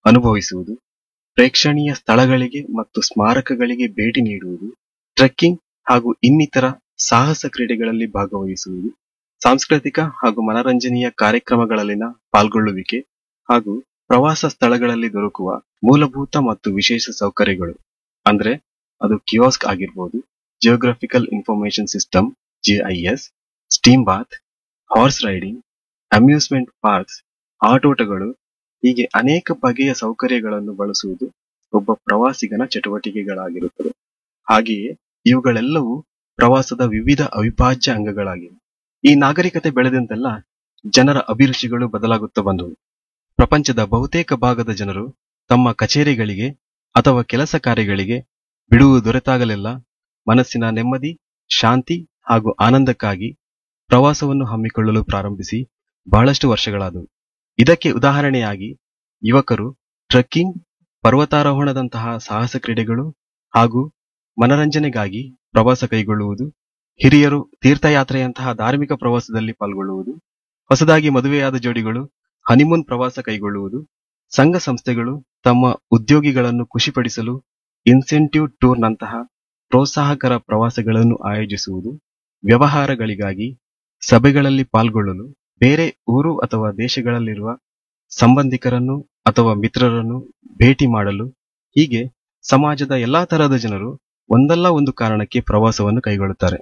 ಅನುಭವಿಸುವುದು ಪ್ರೇಕ್ಷಣೀಯ ಸ್ಥಳಗಳಿಗೆ ಮತ್ತು ಸ್ಮಾರಕಗಳಿಗೆ ಭೇಟಿ ನೀಡುವುದು ಟ್ರೆಕ್ಕಿಂಗ್ ಹಾಗೂ ಇನ್ನಿತರ ಸಾಹಸ ಕ್ರೀಡೆಗಳಲ್ಲಿ ಭಾಗವಹಿಸುವುದು ಸಾಂಸ್ಕೃತಿಕ ಹಾಗೂ ಮನರಂಜನೀಯ ಕಾರ್ಯಕ್ರಮಗಳಲ್ಲಿನ ಪಾಲ್ಗೊಳ್ಳುವಿಕೆ ಹಾಗೂ ಪ್ರವಾಸ ಸ್ಥಳಗಳಲ್ಲಿ ದೊರಕುವ ಮೂಲಭೂತ ಮತ್ತು ವಿಶೇಷ ಸೌಕರ್ಯಗಳು ಅಂದ್ರೆ ಅದು ಕಿಯೋಸ್ಕ್ ಆಗಿರ್ಬೋದು geographical information system GIS steam bath horse riding amusement parks ಆಟೋಟಗಳು ಹೀಗೆ ಅನೇಕ ಬಗೆಯ ಸೌಕರ್ಯಗಳನ್ನು ಬಳಸುವುದು ಒಬ್ಬ ಪ್ರವಾಸಿಗನ ಚಟುವಟಿಕೆಗಳಾಗಿರುತ್ತದೆ ಹಾಗೆಯೇ ಇವುಗಳೆಲ್ಲವೂ ಪ್ರವಾಸದ ವಿವಿಧ ಅವಿಭಾಜ್ಯ ಅಂಗಗಳಾಗಿವೆ ಈ ನಾಗರಿಕತೆ ಬೆಳೆದಂತೆಲ್ಲ ಜನರ ಅಭಿರುಚಿಗಳು ಬದಲಾಗುತ್ತಾ ಬಂದವು ಪ್ರಪಂಚದ ಬಹುತೇಕ ಭಾಗದ ಜನರು ತಮ್ಮ ಕಚೇರಿಗಳಿಗೆ ಅಥವಾ ಕೆಲಸ ಕಾರ್ಯಗಳಿಗೆ ಬಿಡುವು ದೊರೆತಾಗಲೆಲ್ಲ ಮನಸ್ಸಿನ ನೆಮ್ಮದಿ ಶಾಂತಿ ಹಾಗೂ ಆನಂದಕ್ಕಾಗಿ ಪ್ರವಾಸವನ್ನು ಹಮ್ಮಿಕೊಳ್ಳಲು ಪ್ರಾರಂಭಿಸಿ ಬಹಳಷ್ಟು ವರ್ಷಗಳಾದವು ಇದಕ್ಕೆ ಉದಾಹರಣೆಯಾಗಿ ಯುವಕರು ಟ್ರೆಕ್ಕಿಂಗ್ ಪರ್ವತಾರೋಹಣದಂತಹ ಸಾಹಸ ಕ್ರೀಡೆಗಳು ಹಾಗೂ ಮನರಂಜನೆಗಾಗಿ ಪ್ರವಾಸ ಕೈಗೊಳ್ಳುವುದು ಹಿರಿಯರು ತೀರ್ಥಯಾತ್ರೆಯಂತಹ ಧಾರ್ಮಿಕ ಪ್ರವಾಸದಲ್ಲಿ ಪಾಲ್ಗೊಳ್ಳುವುದು ಹೊಸದಾಗಿ ಮದುವೆಯಾದ ಜೋಡಿಗಳು ಹನಿಮೂನ್ ಪ್ರವಾಸ ಕೈಗೊಳ್ಳುವುದು ಸಂಘ ಸಂಸ್ಥೆಗಳು ತಮ್ಮ ಉದ್ಯೋಗಿಗಳನ್ನು ಖುಷಿಪಡಿಸಲು ಇನ್ಸೆಂಟಿವ್ ಟೂರ್ನಂತಹ ಪ್ರೋತ್ಸಾಹಕರ ಪ್ರವಾಸಗಳನ್ನು ಆಯೋಜಿಸುವುದು ವ್ಯವಹಾರಗಳಿಗಾಗಿ ಸಭೆಗಳಲ್ಲಿ ಪಾಲ್ಗೊಳ್ಳಲು ಬೇರೆ ಊರು ಅಥವಾ ದೇಶಗಳಲ್ಲಿರುವ ಸಂಬಂಧಿಕರನ್ನು ಅಥವಾ ಮಿತ್ರರನ್ನು ಭೇಟಿ ಮಾಡಲು ಹೀಗೆ ಸಮಾಜದ ಎಲ್ಲಾ ತರಹದ ಜನರು ಒಂದಲ್ಲ ಒಂದು ಕಾರಣಕ್ಕೆ ಪ್ರವಾಸವನ್ನು ಕೈಗೊಳ್ಳುತ್ತಾರೆ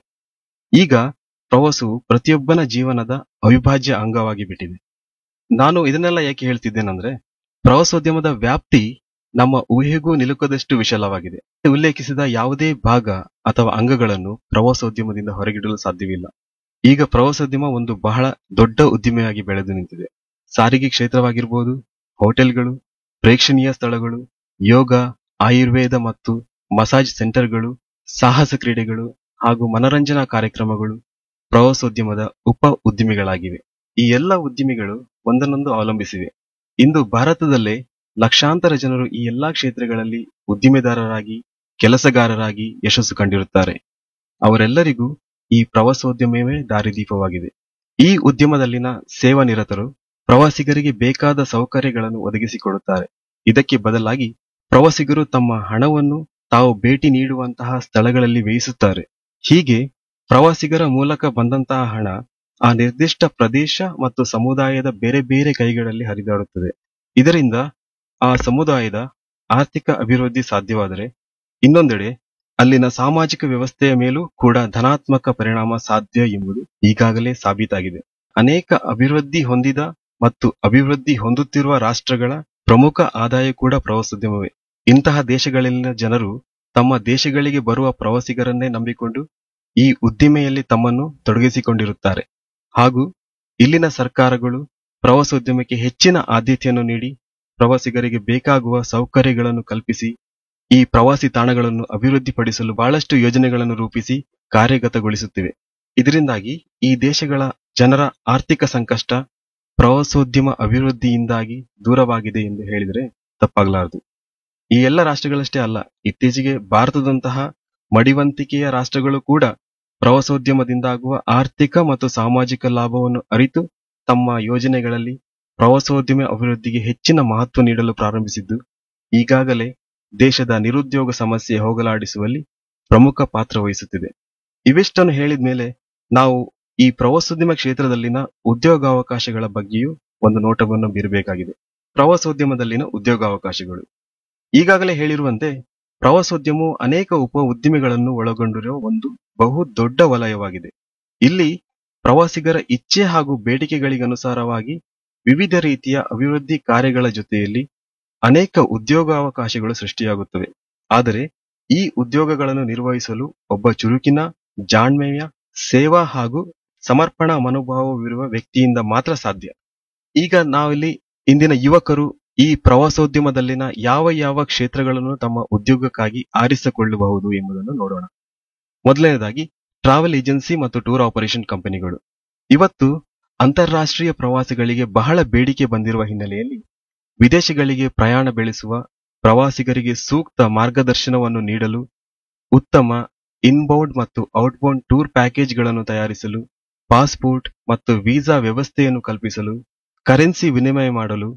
ಈಗ ಪ್ರವಾಸವು ಪ್ರತಿಯೊಬ್ಬನ ಜೀವನದ ಅವಿಭಾಜ್ಯ ಅಂಗವಾಗಿ ಬಿಟ್ಟಿದೆ ನಾನು ಇದನ್ನೆಲ್ಲ ಯಾಕೆ ಹೇಳ್ತಿದ್ದೇನೆಂದ್ರೆ ಪ್ರವಾಸೋದ್ಯಮದ ವ್ಯಾಪ್ತಿ ನಮ್ಮ ಊಹೆಗೂ ನಿಲುಕದಷ್ಟು ವಿಶಾಲವಾಗಿದೆ ಉಲ್ಲೇಖಿಸಿದ ಯಾವುದೇ ಭಾಗ ಅಥವಾ ಅಂಗಗಳನ್ನು ಪ್ರವಾಸೋದ್ಯಮದಿಂದ ಹೊರಗಿಡಲು ಸಾಧ್ಯವಿಲ್ಲ ಈಗ ಪ್ರವಾಸೋದ್ಯಮ ಒಂದು ಬಹಳ ದೊಡ್ಡ ಉದ್ದಿಮೆಯಾಗಿ ಬೆಳೆದು ನಿಂತಿದೆ ಸಾರಿಗೆ ಕ್ಷೇತ್ರವಾಗಿರ್ಬೋದು ಹೋಟೆಲ್ಗಳು ಪ್ರೇಕ್ಷಣೀಯ ಸ್ಥಳಗಳು ಯೋಗ ಆಯುರ್ವೇದ ಮತ್ತು ಮಸಾಜ್ ಸೆಂಟರ್ಗಳು ಸಾಹಸ ಕ್ರೀಡೆಗಳು ಹಾಗೂ ಮನರಂಜನಾ ಕಾರ್ಯಕ್ರಮಗಳು ಪ್ರವಾಸೋದ್ಯಮದ ಉಪ ಉದ್ದಿಮೆಗಳಾಗಿವೆ ಈ ಎಲ್ಲ ಉದ್ದಿಮೆಗಳು ಒಂದನ್ನೊಂದು ಅವಲಂಬಿಸಿವೆ ಇಂದು ಭಾರತದಲ್ಲೇ ಲಕ್ಷಾಂತರ ಜನರು ಈ ಎಲ್ಲಾ ಕ್ಷೇತ್ರಗಳಲ್ಲಿ ಉದ್ದಿಮೆದಾರರಾಗಿ ಕೆಲಸಗಾರರಾಗಿ ಯಶಸ್ಸು ಕಂಡಿರುತ್ತಾರೆ ಅವರೆಲ್ಲರಿಗೂ ಈ ಪ್ರವಾಸೋದ್ಯಮವೇ ದಾರಿದೀಪವಾಗಿದೆ ಈ ಉದ್ಯಮದಲ್ಲಿನ ಸೇವಾ ನಿರತರು ಪ್ರವಾಸಿಗರಿಗೆ ಬೇಕಾದ ಸೌಕರ್ಯಗಳನ್ನು ಒದಗಿಸಿಕೊಡುತ್ತಾರೆ ಇದಕ್ಕೆ ಬದಲಾಗಿ ಪ್ರವಾಸಿಗರು ತಮ್ಮ ಹಣವನ್ನು ತಾವು ಭೇಟಿ ನೀಡುವಂತಹ ಸ್ಥಳಗಳಲ್ಲಿ ವ್ಯಯಿಸುತ್ತಾರೆ ಹೀಗೆ ಪ್ರವಾಸಿಗರ ಮೂಲಕ ಬಂದಂತಹ ಹಣ ಆ ನಿರ್ದಿಷ್ಟ ಪ್ರದೇಶ ಮತ್ತು ಸಮುದಾಯದ ಬೇರೆ ಬೇರೆ ಕೈಗಳಲ್ಲಿ ಹರಿದಾಡುತ್ತದೆ ಇದರಿಂದ ಆ ಸಮುದಾಯದ ಆರ್ಥಿಕ ಅಭಿವೃದ್ಧಿ ಸಾಧ್ಯವಾದರೆ ಇನ್ನೊಂದೆಡೆ ಅಲ್ಲಿನ ಸಾಮಾಜಿಕ ವ್ಯವಸ್ಥೆಯ ಮೇಲೂ ಕೂಡ ಧನಾತ್ಮಕ ಪರಿಣಾಮ ಸಾಧ್ಯ ಎಂಬುದು ಈಗಾಗಲೇ ಸಾಬೀತಾಗಿದೆ ಅನೇಕ ಅಭಿವೃದ್ಧಿ ಹೊಂದಿದ ಮತ್ತು ಅಭಿವೃದ್ಧಿ ಹೊಂದುತ್ತಿರುವ ರಾಷ್ಟ್ರಗಳ ಪ್ರಮುಖ ಆದಾಯ ಕೂಡ ಪ್ರವಾಸೋದ್ಯಮವೇ ಇಂತಹ ದೇಶಗಳಲ್ಲಿನ ಜನರು ತಮ್ಮ ದೇಶಗಳಿಗೆ ಬರುವ ಪ್ರವಾಸಿಗರನ್ನೇ ನಂಬಿಕೊಂಡು ಈ ಉದ್ದಿಮೆಯಲ್ಲಿ ತಮ್ಮನ್ನು ತೊಡಗಿಸಿಕೊಂಡಿರುತ್ತಾರೆ ಹಾಗೂ ಇಲ್ಲಿನ ಸರ್ಕಾರಗಳು ಪ್ರವಾಸೋದ್ಯಮಕ್ಕೆ ಹೆಚ್ಚಿನ ಆದ್ಯತೆಯನ್ನು ನೀಡಿ ಪ್ರವಾಸಿಗರಿಗೆ ಬೇಕಾಗುವ ಸೌಕರ್ಯಗಳನ್ನು ಕಲ್ಪಿಸಿ ಈ ಪ್ರವಾಸಿ ತಾಣಗಳನ್ನು ಅಭಿವೃದ್ಧಿಪಡಿಸಲು ಬಹಳಷ್ಟು ಯೋಜನೆಗಳನ್ನು ರೂಪಿಸಿ ಕಾರ್ಯಗತಗೊಳಿಸುತ್ತಿವೆ ಇದರಿಂದಾಗಿ ಈ ದೇಶಗಳ ಜನರ ಆರ್ಥಿಕ ಸಂಕಷ್ಟ ಪ್ರವಾಸೋದ್ಯಮ ಅಭಿವೃದ್ಧಿಯಿಂದಾಗಿ ದೂರವಾಗಿದೆ ಎಂದು ಹೇಳಿದರೆ ತಪ್ಪಾಗಲಾರದು ಈ ಎಲ್ಲ ರಾಷ್ಟ್ರಗಳಷ್ಟೇ ಅಲ್ಲ ಇತ್ತೀಚೆಗೆ ಭಾರತದಂತಹ ಮಡಿವಂತಿಕೆಯ ರಾಷ್ಟ್ರಗಳು ಕೂಡ ಪ್ರವಾಸೋದ್ಯಮದಿಂದಾಗುವ ಆರ್ಥಿಕ ಮತ್ತು ಸಾಮಾಜಿಕ ಲಾಭವನ್ನು ಅರಿತು ತಮ್ಮ ಯೋಜನೆಗಳಲ್ಲಿ ಪ್ರವಾಸೋದ್ಯಮ ಅಭಿವೃದ್ಧಿಗೆ ಹೆಚ್ಚಿನ ಮಹತ್ವ ನೀಡಲು ಪ್ರಾರಂಭಿಸಿದ್ದು ಈಗಾಗಲೇ ದೇಶದ ನಿರುದ್ಯೋಗ ಸಮಸ್ಯೆ ಹೋಗಲಾಡಿಸುವಲ್ಲಿ ಪ್ರಮುಖ ಪಾತ್ರ ವಹಿಸುತ್ತಿದೆ ಇವಿಷ್ಟನ್ನು ಹೇಳಿದ ಮೇಲೆ ನಾವು ಈ ಪ್ರವಾಸೋದ್ಯಮ ಕ್ಷೇತ್ರದಲ್ಲಿನ ಉದ್ಯೋಗಾವಕಾಶಗಳ ಬಗ್ಗೆಯೂ ಒಂದು ನೋಟವನ್ನು ಬೀರಬೇಕಾಗಿದೆ ಪ್ರವಾಸೋದ್ಯಮದಲ್ಲಿನ ಉದ್ಯೋಗಾವಕಾಶಗಳು ಈಗಾಗಲೇ ಹೇಳಿರುವಂತೆ ಪ್ರವಾಸೋದ್ಯಮವು ಅನೇಕ ಉಪ ಉದ್ದಿಮೆಗಳನ್ನು ಒಳಗೊಂಡಿರುವ ಒಂದು ಬಹು ದೊಡ್ಡ ವಲಯವಾಗಿದೆ ಇಲ್ಲಿ ಪ್ರವಾಸಿಗರ ಇಚ್ಛೆ ಹಾಗೂ ಬೇಡಿಕೆಗಳಿಗನುಸಾರವಾಗಿ ವಿವಿಧ ರೀತಿಯ ಅಭಿವೃದ್ಧಿ ಕಾರ್ಯಗಳ ಜೊತೆಯಲ್ಲಿ ಅನೇಕ ಉದ್ಯೋಗಾವಕಾಶಗಳು ಸೃಷ್ಟಿಯಾಗುತ್ತವೆ ಆದರೆ ಈ ಉದ್ಯೋಗಗಳನ್ನು ನಿರ್ವಹಿಸಲು ಒಬ್ಬ ಚುರುಕಿನ ಜಾಣ್ಮೆಯ ಸೇವಾ ಹಾಗೂ ಸಮರ್ಪಣಾ ಮನೋಭಾವವಿರುವ ವ್ಯಕ್ತಿಯಿಂದ ಮಾತ್ರ ಸಾಧ್ಯ ಈಗ ನಾವಿಲ್ಲಿ ಇಂದಿನ ಯುವಕರು ಈ ಪ್ರವಾಸೋದ್ಯಮದಲ್ಲಿನ ಯಾವ ಯಾವ ಕ್ಷೇತ್ರಗಳನ್ನು ತಮ್ಮ ಉದ್ಯೋಗಕ್ಕಾಗಿ ಆರಿಸಿಕೊಳ್ಳಬಹುದು ಎಂಬುದನ್ನು ನೋಡೋಣ ಮೊದಲನೇದಾಗಿ ಟ್ರಾವೆಲ್ ಏಜೆನ್ಸಿ ಮತ್ತು ಟೂರ್ ಆಪರೇಷನ್ ಕಂಪನಿಗಳು ಇವತ್ತು ಅಂತಾರಾಷ್ಟ್ರೀಯ ಪ್ರವಾಸಿಗಳಿಗೆ ಬಹಳ ಬೇಡಿಕೆ ಬಂದಿರುವ ಹಿನ್ನೆಲೆಯಲ್ಲಿ ವಿದೇಶಗಳಿಗೆ ಪ್ರಯಾಣ ಬೆಳೆಸುವ ಪ್ರವಾಸಿಗರಿಗೆ ಸೂಕ್ತ ಮಾರ್ಗದರ್ಶನವನ್ನು ನೀಡಲು ಉತ್ತಮ ಇನ್ಬೌಂಡ್ ಮತ್ತು ಔಟ್ಬೌಂಡ್ ಟೂರ್ ಪ್ಯಾಕೇಜ್ಗಳನ್ನು ತಯಾರಿಸಲು ಪಾಸ್ಪೋರ್ಟ್ ಮತ್ತು ವೀಸಾ ವ್ಯವಸ್ಥೆಯನ್ನು ಕಲ್ಪಿಸಲು ಕರೆನ್ಸಿ ವಿನಿಮಯ ಮಾಡಲು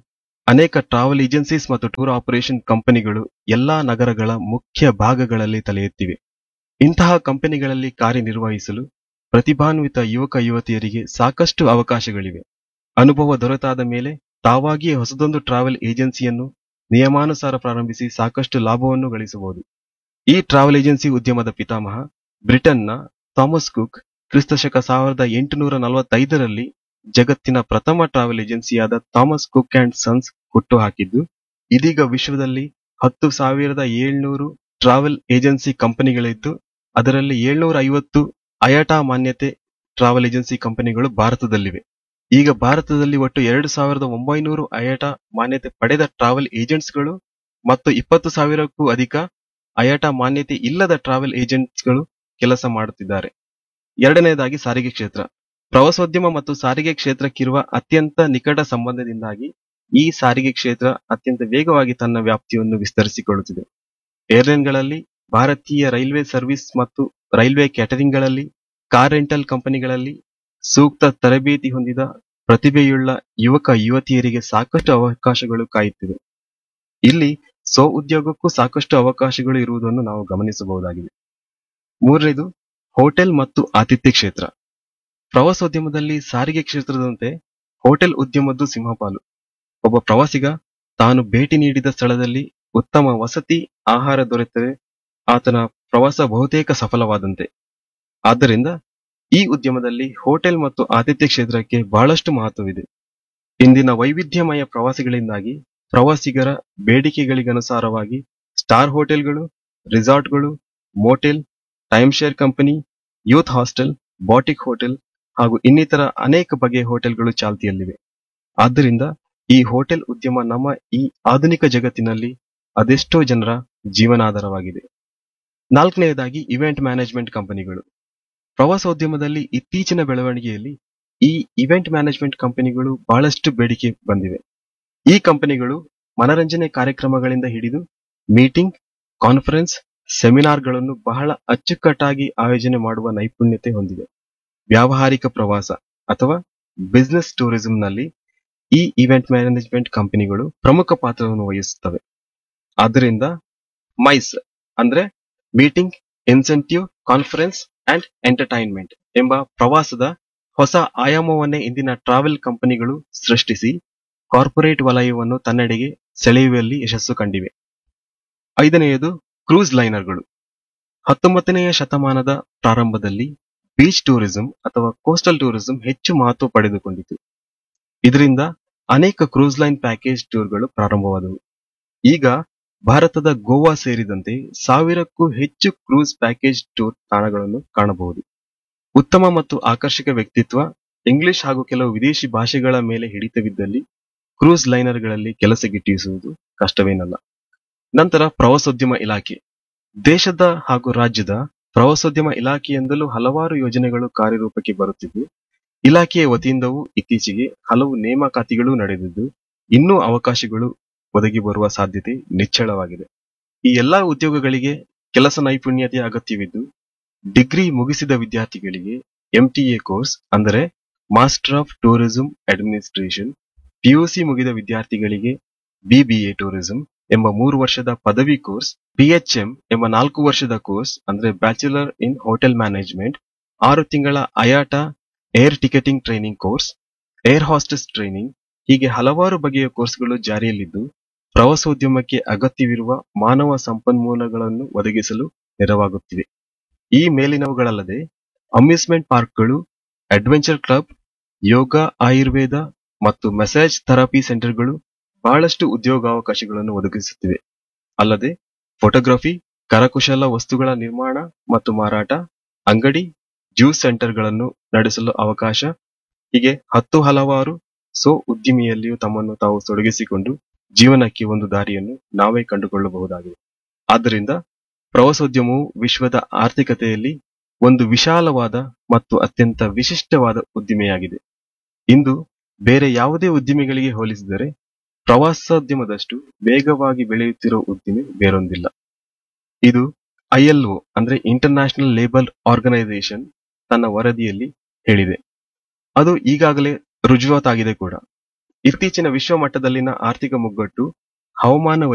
ಅನೇಕ ಟ್ರಾವೆಲ್ ಏಜೆನ್ಸೀಸ್ ಮತ್ತು ಟೂರ್ ಆಪರೇಷನ್ ಕಂಪನಿಗಳು ಎಲ್ಲಾ ನಗರಗಳ ಮುಖ್ಯ ಭಾಗಗಳಲ್ಲಿ ತಲೆ ಎತ್ತಿವೆ ಇಂತಹ ಕಂಪನಿಗಳಲ್ಲಿ ಕಾರ್ಯನಿರ್ವಹಿಸಲು ಪ್ರತಿಭಾನ್ವಿತ ಯುವಕ ಯುವತಿಯರಿಗೆ ಸಾಕಷ್ಟು ಅವಕಾಶಗಳಿವೆ ಅನುಭವ ದೊರೆತಾದ ಮೇಲೆ ತಾವಾಗಿಯೇ ಹೊಸದೊಂದು ಟ್ರಾವೆಲ್ ಏಜೆನ್ಸಿಯನ್ನು ನಿಯಮಾನುಸಾರ ಪ್ರಾರಂಭಿಸಿ ಸಾಕಷ್ಟು ಲಾಭವನ್ನು ಗಳಿಸಬಹುದು ಈ ಟ್ರಾವೆಲ್ ಏಜೆನ್ಸಿ ಉದ್ಯಮದ ಪಿತಾಮಹ ಬ್ರಿಟನ್ನ ಥಾಮಸ್ ಕುಕ್ ಕ್ರಿಸ್ತಶಕ ಸಾವಿರದ ಎಂಟುನೂರ ನಲವತ್ತೈದರಲ್ಲಿ ಜಗತ್ತಿನ ಪ್ರಥಮ ಟ್ರಾವೆಲ್ ಏಜೆನ್ಸಿಯಾದ ಥಾಮಸ್ ಕುಕ್ ಅಂಡ್ ಸನ್ಸ್ ಹುಟ್ಟುಹಾಕಿದ್ದು ಇದೀಗ ವಿಶ್ವದಲ್ಲಿ ಹತ್ತು ಸಾವಿರದ ಏಳ್ನೂರು ಟ್ರಾವೆಲ್ ಏಜೆನ್ಸಿ ಕಂಪನಿಗಳಿದ್ದು ಅದರಲ್ಲಿ ಏಳ್ನೂರ ಐವತ್ತು ಅಯಟಾ ಮಾನ್ಯತೆ ಟ್ರಾವೆಲ್ ಏಜೆನ್ಸಿ ಕಂಪನಿಗಳು ಭಾರತದಲ್ಲಿವೆ ಈಗ ಭಾರತದಲ್ಲಿ ಒಟ್ಟು ಎರಡು ಸಾವಿರದ ಒಂಬೈನೂರು ಅಯಟಾ ಮಾನ್ಯತೆ ಪಡೆದ ಟ್ರಾವೆಲ್ ಏಜೆಂಟ್ಸ್ಗಳು ಮತ್ತು ಇಪ್ಪತ್ತು ಸಾವಿರಕ್ಕೂ ಅಧಿಕ ಅಯಟಾ ಮಾನ್ಯತೆ ಇಲ್ಲದ ಟ್ರಾವೆಲ್ ಏಜೆಂಟ್ಸ್ಗಳು ಕೆಲಸ ಮಾಡುತ್ತಿದ್ದಾರೆ ಎರಡನೆಯದಾಗಿ ಸಾರಿಗೆ ಕ್ಷೇತ್ರ ಪ್ರವಾಸೋದ್ಯಮ ಮತ್ತು ಸಾರಿಗೆ ಕ್ಷೇತ್ರಕ್ಕಿರುವ ಅತ್ಯಂತ ನಿಕಟ ಸಂಬಂಧದಿಂದಾಗಿ ಈ ಸಾರಿಗೆ ಕ್ಷೇತ್ರ ಅತ್ಯಂತ ವೇಗವಾಗಿ ತನ್ನ ವ್ಯಾಪ್ತಿಯನ್ನು ವಿಸ್ತರಿಸಿಕೊಳ್ಳುತ್ತಿದೆ ಏರ್ಲೈನ್ಗಳಲ್ಲಿ ಭಾರತೀಯ ರೈಲ್ವೆ ಸರ್ವಿಸ್ ಮತ್ತು ರೈಲ್ವೆ ಕ್ಯಾಟರಿಂಗ್ಗಳಲ್ಲಿ ಕಾರ್ ರೆಂಟಲ್ ಕಂಪನಿಗಳಲ್ಲಿ ಸೂಕ್ತ ತರಬೇತಿ ಹೊಂದಿದ ಪ್ರತಿಭೆಯುಳ್ಳ ಯುವಕ ಯುವತಿಯರಿಗೆ ಸಾಕಷ್ಟು ಅವಕಾಶಗಳು ಕಾಯುತ್ತಿವೆ ಇಲ್ಲಿ ಸ್ವ ಉದ್ಯೋಗಕ್ಕೂ ಸಾಕಷ್ಟು ಅವಕಾಶಗಳು ಇರುವುದನ್ನು ನಾವು ಗಮನಿಸಬಹುದಾಗಿದೆ ಮೂರನೇದು ಹೋಟೆಲ್ ಮತ್ತು ಆತಿಥ್ಯ ಕ್ಷೇತ್ರ ಪ್ರವಾಸೋದ್ಯಮದಲ್ಲಿ ಸಾರಿಗೆ ಕ್ಷೇತ್ರದಂತೆ ಹೋಟೆಲ್ ಉದ್ಯಮದ್ದು ಸಿಂಹಪಾಲು ಒಬ್ಬ ಪ್ರವಾಸಿಗ ತಾನು ಭೇಟಿ ನೀಡಿದ ಸ್ಥಳದಲ್ಲಿ ಉತ್ತಮ ವಸತಿ ಆಹಾರ ದೊರೆತರೆ ಆತನ ಪ್ರವಾಸ ಬಹುತೇಕ ಸಫಲವಾದಂತೆ ಆದ್ದರಿಂದ ಈ ಉದ್ಯಮದಲ್ಲಿ ಹೋಟೆಲ್ ಮತ್ತು ಆತಿಥ್ಯ ಕ್ಷೇತ್ರಕ್ಕೆ ಬಹಳಷ್ಟು ಮಹತ್ವವಿದೆ ಇಂದಿನ ವೈವಿಧ್ಯಮಯ ಪ್ರವಾಸಿಗಳಿಂದಾಗಿ ಪ್ರವಾಸಿಗರ ಬೇಡಿಕೆಗಳಿಗನುಸಾರವಾಗಿ ಸ್ಟಾರ್ ಹೋಟೆಲ್ಗಳು ರಿಸಾರ್ಟ್ಗಳು motel time share company youth hostel boutique hotel ಹಾಗೂ ಇನ್ನಿತರ ಅನೇಕ ಬಗೆಯ ಹೋಟೆಲ್ಗಳು ಚಾಲ್ತಿಯಲ್ಲಿವೆ ಆದ್ದರಿಂದ ಈ ಹೋಟೆಲ್ ಉದ್ಯಮ ನಮ್ಮ ಈ ಆಧುನಿಕ ಜಗತ್ತಿನಲ್ಲಿ ಅದೆಷ್ಟೋ ಜನರ ಜೀವನಾಧಾರವಾಗಿದೆ ನಾಲ್ಕನೆಯದಾಗಿ ಇವೆಂಟ್ ಮ್ಯಾನೇಜ್ಮೆಂಟ್ ಕಂಪನಿಗಳು ಪ್ರವಾಸೋದ್ಯಮದಲ್ಲಿ ಇತ್ತೀಚಿನ ಬೆಳವಣಿಗೆಯಲ್ಲಿ ಈ ಇವೆಂಟ್ ಮ್ಯಾನೇಜ್ಮೆಂಟ್ ಕಂಪನಿಗಳು ಬಹಳಷ್ಟು ಬೇಡಿಕೆ ಬಂದಿವೆ ಈ ಕಂಪನಿಗಳು ಮನರಂಜನೆ ಕಾರ್ಯಕ್ರಮಗಳಿಂದ ಹಿಡಿದು ಮೀಟಿಂಗ್ ಕಾನ್ಫರೆನ್ಸ್ ಸೆಮಿನಾರ್ಗಳನ್ನು ಬಹಳ ಅಚ್ಚುಕಟ್ಟಾಗಿ ಆಯೋಜನೆ ಮಾಡುವ ನೈಪುಣ್ಯತೆ ಹೊಂದಿದೆ ವ್ಯಾವಹಾರಿಕ ಪ್ರವಾಸ ಅಥವಾ ಬಿಸಿನೆಸ್ ಟೂರಿಸಂನಲ್ಲಿ ಈ ಇವೆಂಟ್ ಮ್ಯಾನೇಜ್ಮೆಂಟ್ ಕಂಪನಿಗಳು ಪ್ರಮುಖ ಪಾತ್ರವನ್ನು ವಹಿಸುತ್ತವೆ ಆದ್ದರಿಂದ ಮೈಸ್ ಅಂದ್ರೆ meeting incentive conference and entertainment ಎಂಬ ಪ್ರವಾಸದ ಹೊಸ ಆಯಾಮವನ್ನೇ ಇಂದಿನ ಟ್ರಾವೆಲ್ ಕಂಪನಿಗಳು ಸೃಷ್ಟಿಸಿ ಕಾರ್ಪೊರೇಟ್ ವಲಯವನ್ನು ತನ್ನೆಡೆಗೆ ಸೆಳೆಯುವಲ್ಲಿ ಯಶಸ್ಸು ಕಂಡಿವೆ ಐದನೆಯದು ಕ್ರೂಸ್ ಲೈನರ್ಗಳು ಹತ್ತೊಂಬತ್ತನೆಯ ಶತಮಾನದ ಪ್ರಾರಂಭದಲ್ಲಿ ಬೀಚ್ ಟೂರಿಸಂ ಅಥವಾ ಕೋಸ್ಟಲ್ ಟೂರಿಸಂ ಹೆಚ್ಚು ಮಹತ್ವ ಪಡೆದುಕೊಂಡಿತು ಇದರಿಂದ ಅನೇಕ ಕ್ರೂಸ್ ಲೈನ್ ಪ್ಯಾಕೇಜ್ ಟೂರ್ಗಳು ಪ್ರಾರಂಭವಾದವು ಈಗ ಭಾರತದ ಗೋವಾ ಸೇರಿದಂತೆ ಸಾವಿರಕ್ಕೂ ಹೆಚ್ಚು ಕ್ರೂಸ್ ಪ್ಯಾಕೇಜ್ ಟೂರ್ ತಾಣಗಳನ್ನು ಕಾಣಬಹುದು ಉತ್ತಮ ಮತ್ತು ಆಕರ್ಷಕ ವ್ಯಕ್ತಿತ್ವ ಇಂಗ್ಲಿಷ್ ಹಾಗೂ ಕೆಲವು ವಿದೇಶಿ ಭಾಷೆಗಳ ಮೇಲೆ ಹಿಡಿತವಿದ್ದಲ್ಲಿ ಕ್ರೂಸ್ ಲೈನರ್ಗಳಲ್ಲಿ ಕೆಲಸ ಗಿಟ್ಟಿಸುವುದು ಕಷ್ಟವೇನಲ್ಲ ನಂತರ ಪ್ರವಾಸೋದ್ಯಮ ಇಲಾಖೆ ದೇಶದ ಹಾಗೂ ರಾಜ್ಯದ ಪ್ರವಾಸೋದ್ಯಮ ಇಲಾಖೆಯಿಂದಲೂ ಹಲವಾರು ಯೋಜನೆಗಳು ಕಾರ್ಯರೂಪಕ್ಕೆ ಬರುತ್ತಿದ್ದು ಇಲಾಖೆಯ ವತಿಯಿಂದವೂ ಇತ್ತೀಚೆಗೆ ಹಲವು ನೇಮಕಾತಿಗಳು ನಡೆದಿದ್ದು ಇನ್ನೂ ಅವಕಾಶಗಳು ಒದಗಿ ಬರುವ ಸಾಧ್ಯತೆ ನಿಚ್ಚಳವಾಗಿದೆ ಈ ಎಲ್ಲಾ ಉದ್ಯೋಗಗಳಿಗೆ ಕೆಲಸ ನೈಪುಣ್ಯತೆಯ ಅಗತ್ಯವಿದ್ದು ಡಿಗ್ರಿ ಮುಗಿಸಿದ ವಿದ್ಯಾರ್ಥಿಗಳಿಗೆ ಎಂಟಿಎ ಕೋರ್ಸ್ ಅಂದರೆ master of tourism administration PUC ಮುಗಿದ ವಿದ್ಯಾರ್ಥಿಗಳಿಗೆ ಬಿಬಿಎ ಟೂರಿಸಂ ಎಂಬ ಮೂರು ವರ್ಷದ ಪದವಿ ಕೋರ್ಸ್ ಬಿಎಚ್ಎಂ ಎಂಬ ನಾಲ್ಕು ವರ್ಷದ ಕೋರ್ಸ್ ಅಂದ್ರೆ ಬ್ಯಾಚುಲರ್ ಇನ್ ಹೋಟೆಲ್ ಮ್ಯಾನೇಜ್ಮೆಂಟ್ ಆರು ತಿಂಗಳ IATA air ticketing training course air hostess training ಹೀಗೆ ಹಲವಾರು ಬಗೆಯ ಕೋರ್ಸ್ಗಳು ಜಾರಿಯಲ್ಲಿದ್ದು ಪ್ರವಾಸೋದ್ಯಮಕ್ಕೆ ಅಗತ್ಯವಿರುವ ಮಾನವ ಸಂಪನ್ಮೂಲಗಳನ್ನು ಒದಗಿಸಲು ನೆರವಾಗುತ್ತಿವೆ ಈ ಮೇಲಿನವುಗಳಲ್ಲದೆ ಅಮ್ಯೂಸ್ಮೆಂಟ್ ಪಾರ್ಕ್ಗಳು ಅಡ್ವೆಂಚರ್ ಕ್ಲಬ್ ಯೋಗ ಆಯುರ್ವೇದ ಮತ್ತು ಮೆಸೇಜ್ ಥೆರಪಿ ಸೆಂಟರ್ಗಳು ಬಹಳಷ್ಟು ಉದ್ಯೋಗಾವಕಾಶಗಳನ್ನು ಒದಗಿಸುತ್ತಿವೆ ಅಲ್ಲದೆ ಫೋಟೋಗ್ರಫಿ ಕರಕುಶಲ ವಸ್ತುಗಳ ನಿರ್ಮಾಣ ಮತ್ತು ಮಾರಾಟ ಅಂಗಡಿ ಜ್ಯೂಸ್ ಸೆಂಟರ್ಗಳನ್ನು ನಡೆಸಲು ಅವಕಾಶ ಹೀಗೆ ಹತ್ತು ಹಲವಾರು ಸೊ ಉದ್ದಿಮೆಯಲ್ಲಿಯೂ ತಮ್ಮನ್ನು ತಾವು ತೊಡಗಿಸಿಕೊಂಡು ಜೀವನಕ್ಕೆ ಒಂದು ದಾರಿಯನ್ನು ನಾವೇ ಕಂಡುಕೊಳ್ಳಬಹುದಾಗಿದೆ ಆದ್ದರಿಂದ ಪ್ರವಾಸೋದ್ಯಮವು ವಿಶ್ವದ ಆರ್ಥಿಕತೆಯಲ್ಲಿ ಒಂದು ವಿಶಾಲವಾದ ಮತ್ತು ಅತ್ಯಂತ ವಿಶಿಷ್ಟವಾದ ಉದ್ದಿಮೆಯಾಗಿದೆ ಇಂದು ಬೇರೆ ಯಾವುದೇ ಉದ್ದಿಮೆಗಳಿಗೆ ಹೋಲಿಸಿದರೆ ಪ್ರವಾಸೋದ್ಯಮದಷ್ಟು ವೇಗವಾಗಿ ಬೆಳೆಯುತ್ತಿರುವ ಉದ್ದಿಮೆ ಬೇರೊಂದಿಲ್ಲ ಇದು ಐಎಲ್ಒ ಅಂದ್ರೆ ಇಂಟರ್ನ್ಯಾಷನಲ್ ಲೇಬರ್ ಆರ್ಗನೈಸೇಷನ್ ತನ್ನ ವರದಿಯಲ್ಲಿ ಹೇಳಿದೆ ಅದು ಈಗಾಗಲೇ ರುಜುವಾತಾಗಿದೆ ಕೂಡ ಇತ್ತೀಚಿನ ವಿಶ್ವ ಮಟ್ಟದಲ್ಲಿನ ಆರ್ಥಿಕ ಮುಗ್ಗಟ್ಟು ಹವಾಮಾನ